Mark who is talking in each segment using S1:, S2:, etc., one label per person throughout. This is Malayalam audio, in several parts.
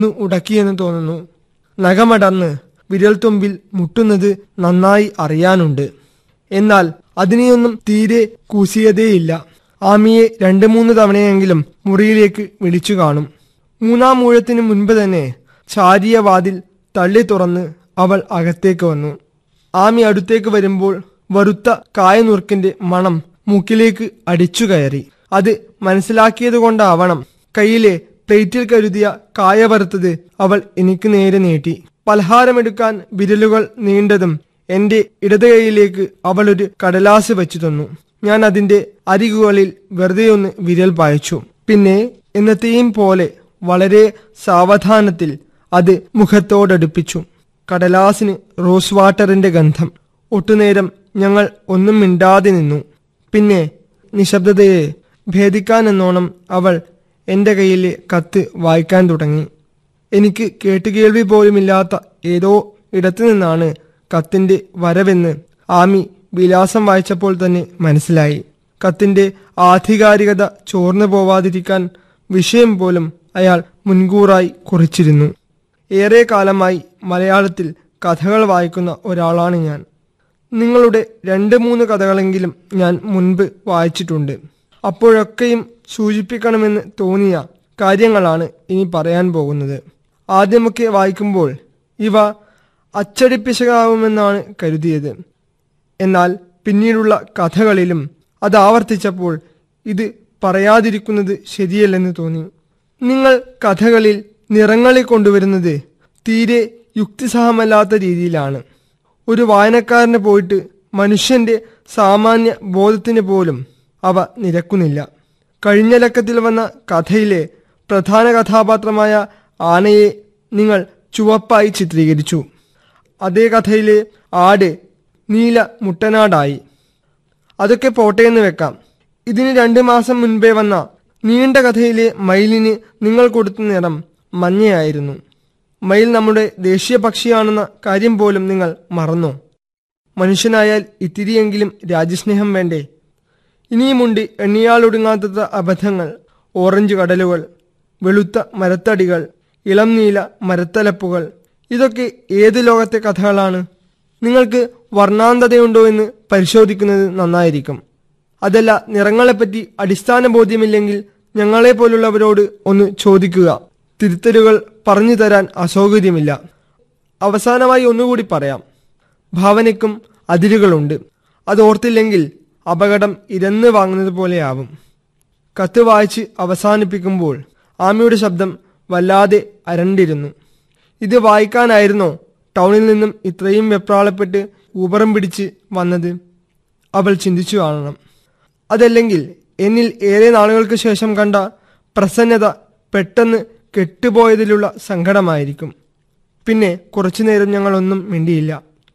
S1: ഒന്ന് ഉടക്കിയെന്ന് തോന്നുന്നു നഖമടർന്ന് വിരൽത്തുമ്പിൽ മുട്ടുന്നത് നന്നായി അറിയാനുണ്ട് എന്നാൽ അതിനെയൊന്നും തീരെ കൂസിയതേയില്ല ആമിയെ രണ്ടു മൂന്ന് തവണയെങ്കിലും മുറിയിലേക്ക് വിളിച്ചു കാണും മൂന്നാം മൂഴത്തിന് മുൻപ് തന്നെ ചാരിയ വാതിൽ തള്ളി തുറന്ന് അവൾ അകത്തേക്ക് വന്നു ആമി അടുത്തേക്ക് വരുമ്പോൾ വറുത്ത കായനുറുക്കിന്റെ മണം മൂക്കിലേക്ക് അടിച്ചു കയറി അത് മനസ്സിലാക്കിയതുകൊണ്ടാവണം കയ്യിലെ പ്ലേറ്റിൽ കരുതിയ കായ വറുത്തത് അവൾ എനിക്ക് നേരെ നീട്ടി പലഹാരമെടുക്കാൻ വിരലുകൾ നീണ്ടതും എന്റെ ഇടത് കൈയിലേക്ക് അവൾ ഒരു കടലാസ് വെച്ചു തന്നു ഞാൻ അതിന്റെ അരികുകളിൽ വെറുതെ ഒന്ന് വിരൽ പായച്ചു പിന്നെ എന്നത്തെയും പോലെ വളരെ സാവധാനത്തിൽ അത് മുഖത്തോടടുപ്പിച്ചു കടലാസിന് റോസ് വാട്ടറിന്റെ ഗന്ധം ഒട്ടുനേരം ഞങ്ങൾ ഒന്നും മിണ്ടാതെ നിന്നു പിന്നെ നിശബ്ദതയെ ഭേദിക്കാനെന്നോണം അവൾ എന്റെ കയ്യിലെ കത്ത് വായിക്കാൻ തുടങ്ങി എനിക്ക് കേട്ടുകേൾവി പോലുമില്ലാത്ത ഏതോ ഇടത്തു നിന്നാണ് കത്തിന്റെ വരവെന്ന് ആമി വിലാസം വായിച്ചപ്പോൾ തന്നെ മനസ്സിലായി കത്തിന്റെ ആധികാരികത ചോർന്നു പോവാതിരിക്കാൻ വിഷയം പോലും അയാൾ മുൻകൂറായി കുറിച്ചിരുന്നു ഏറെ കാലമായി മലയാളത്തിൽ കഥകൾ വായിക്കുന്ന ഒരാളാണ് ഞാൻ നിങ്ങളുടെ രണ്ട് മൂന്ന് കഥകളെങ്കിലും ഞാൻ മുൻപ് വായിച്ചിട്ടുണ്ട് അപ്പോഴൊക്കെയും സൂചിപ്പിക്കണമെന്ന് തോന്നിയ കാര്യങ്ങളാണ് ഇനി പറയാൻ പോകുന്നത് ആദ്യമൊക്കെ വായിക്കുമ്പോൾ ഇവ അച്ചടിപ്പിശകാവുമെന്നാണ് കരുതിയത് എന്നാൽ പിന്നീടുള്ള കഥകളിലും അത് ആവർത്തിച്ചപ്പോൾ ഇത് പറയാതിരിക്കുന്നത് ശരിയല്ലെന്ന് തോന്നി നിങ്ങൾ കഥകളിൽ നിറങ്ങളെ കൊണ്ടുവരുന്നത് തീരെ യുക്തിസഹമല്ലാത്ത രീതിയിലാണ് ഒരു വായനക്കാരന് പോയിട്ട് മനുഷ്യന്റെ സാമാന്യ ബോധത്തിന് പോലും അവ നിരക്കുന്നില്ല കഴിഞ്ഞ ലക്കത്തിൽ വന്ന കഥയിലെ പ്രധാന കഥാപാത്രമായ ആനയെ നിങ്ങൾ ചുവപ്പായി ചിത്രീകരിച്ചു അതേ കഥയിലെ ആട് നീല മുട്ടനാടായി അതൊക്കെ പോട്ടെയെന്ന് വെക്കാം ഇതിന് രണ്ട് മാസം മുൻപേ വന്ന നീണ്ട കഥയിലെ മയിലിന് നിങ്ങൾ കൊടുത്ത നിറം മഞ്ഞയായിരുന്നു മയിൽ നമ്മുടെ ദേശീയ പക്ഷിയാണെന്ന കാര്യം പോലും നിങ്ങൾ മറന്നോ മനുഷ്യനായാൽ ഇത്തിരിയെങ്കിലും രാജ്യസ്നേഹം വേണ്ടേ ഇനിയുമുണ്ട് എണ്ണിയാലൊടുങ്ങാത്ത അബദ്ധങ്ങൾ ഓറഞ്ച് കടലുകൾ വെളുത്ത മരത്തടികൾ ഇളം നീല മരത്തലപ്പുകൾ ഇതൊക്കെ ഏത് ലോകത്തെ കഥകളാണ് നിങ്ങൾക്ക് വർണ്ണാന്തതയുണ്ടോ എന്ന് പരിശോധിക്കുന്നത് നന്നായിരിക്കും അതല്ല നിറങ്ങളെപ്പറ്റി അടിസ്ഥാന ബോധ്യമില്ലെങ്കിൽ ഞങ്ങളെപ്പോലുള്ളവരോട് ഒന്ന് ചോദിക്കുക തിരുത്തലുകൾ പറഞ്ഞു തരാൻ അസൗകര്യമില്ല അവസാനമായി ഒന്നുകൂടി പറയാം ഭാവനയ്ക്കും അതിരുകളുണ്ട് അത് ഓർത്തില്ലെങ്കിൽ അപകടം ഇരന്ന് വാങ്ങുന്നത് പോലെയാവും കത്ത് വായിച്ച് അവസാനിപ്പിക്കുമ്പോൾ ആമയുടെ ശബ്ദം വല്ലാതെ അരണ്ടിരുന്നു ഇത് വായിക്കാനായിരുന്നോ ടൗണിൽ നിന്നും ഇത്രയും വെപ്രാളപ്പെട്ട് ഊപറം പിടിച്ച് വന്നത് അവൾ ചിന്തിച്ചു കാണണം അതല്ലെങ്കിൽ എന്നിൽ ഏറെ നാളുകൾക്ക് ശേഷം കണ്ട പ്രസന്നത പെട്ടെന്ന് കെട്ടുപോയതിലുള്ള സങ്കടമായിരിക്കും പിന്നെ കുറച്ചുനേരം ഞങ്ങളൊന്നും മിണ്ടിയില്ല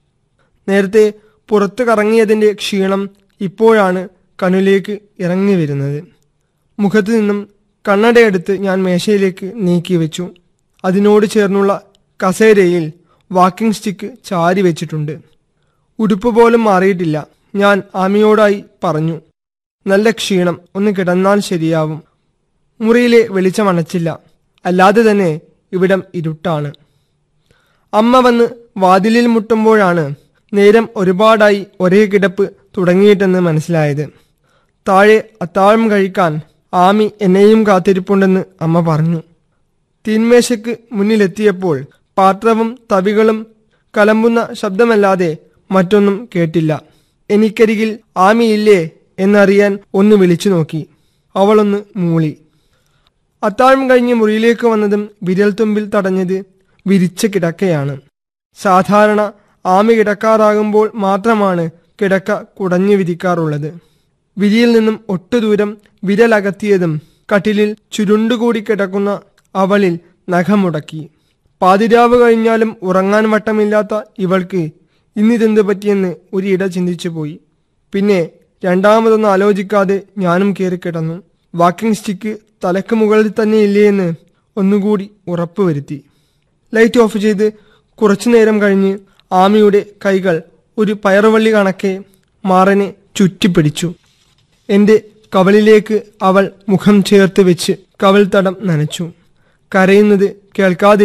S1: നേരത്തെ പുറത്തു കറങ്ങിയതിൻ്റെ ക്ഷീണം ഇപ്പോഴാണ് കണ്ണിലേക്ക് ഇറങ്ങി വരുന്നത് മുഖത്തു നിന്നും കണ്ണടയെടുത്ത് ഞാൻ മേശയിലേക്ക് നീക്കി വെച്ചു അതിനോട് ചേർന്നുള്ള കസേരയിൽ വാക്കിംഗ് സ്റ്റിക്ക് ചാരി വെച്ചിട്ടുണ്ട് ഉടുപ്പ് പോലും മാറിയിട്ടില്ല ഞാൻ ആമിയോടായി പറഞ്ഞു നല്ല ക്ഷീണം ഒന്ന് കിടന്നാൽ ശരിയാവും മുറിയിലെ വെളിച്ചം അണച്ചില്ല അല്ലാതെ തന്നെ ഇവിടം ഇരുട്ടാണ് അമ്മ വന്ന് വാതിലിൽ മുട്ടുമ്പോഴാണ് നേരം ഒരുപാടായി ഒരേ കിടപ്പ് തുടങ്ങിയിട്ടെന്ന് മനസ്സിലായത് താഴെ അത്താഴം കഴിക്കാൻ ആമി എന്നെയും കാത്തിരിപ്പുണ്ടെന്ന് അമ്മ പറഞ്ഞു തീന്മേശയ്ക്ക് മുന്നിലെത്തിയപ്പോൾ പാത്രവും തവികളും കലമ്പുന്ന ശബ്ദമല്ലാതെ മറ്റൊന്നും കേട്ടില്ല എനിക്കരികിൽ ആമിയില്ലേ എന്നറിയാൻ ഒന്ന് വിളിച്ചു നോക്കി അവളൊന്ന് മൂളി അത്താഴം കഴിഞ്ഞ് മുറിയിലേക്ക് വന്നതും വിരൽത്തുമ്പിൽ തടഞ്ഞത് വിരിച്ച കിടക്കയാണ് സാധാരണ ആമി കിടക്കാറാകുമ്പോൾ മാത്രമാണ് കിടക്ക കുടഞ്ഞു വിരിക്കാറുള്ളത് വിരിയിൽ നിന്നും ഒട്ടുദൂരം വിരലകത്തിയതും കട്ടിലിൽ ചുരുണ്ടുകൂടി കിടക്കുന്ന അവളിൽ നഖമുടക്കി പാതിരാവ് കഴിഞ്ഞാലും ഉറങ്ങാൻ വട്ടമില്ലാത്ത ഇവൾക്ക് ഇന്നിതെന്ത് പറ്റിയെന്ന് ഒരിട ചിന്തിച്ചു പോയി പിന്നെ രണ്ടാമതൊന്നും ആലോചിക്കാതെ ഞാനും കയറിക്കിടന്നു വാക്കിംഗ് സ്റ്റിക്ക് തലക്ക് മുകളിൽ തന്നെ ഇല്ലേയെന്ന് ഒന്നുകൂടി ഉറപ്പുവരുത്തി ലൈറ്റ് ഓഫ് ചെയ്ത് കുറച്ചുനേരം കഴിഞ്ഞ് ആമിയുടെ കൈകൾ ഒരു പയറുവള്ളി കണക്കെ മാറനെ ചുറ്റിപ്പിടിച്ചു എന്റെ കവളിലേക്ക് അവൾ മുഖം ചേർത്ത് വെച്ച് കവൾ തടം നനച്ചു കരയുന്നത് കേൾക്കാതെ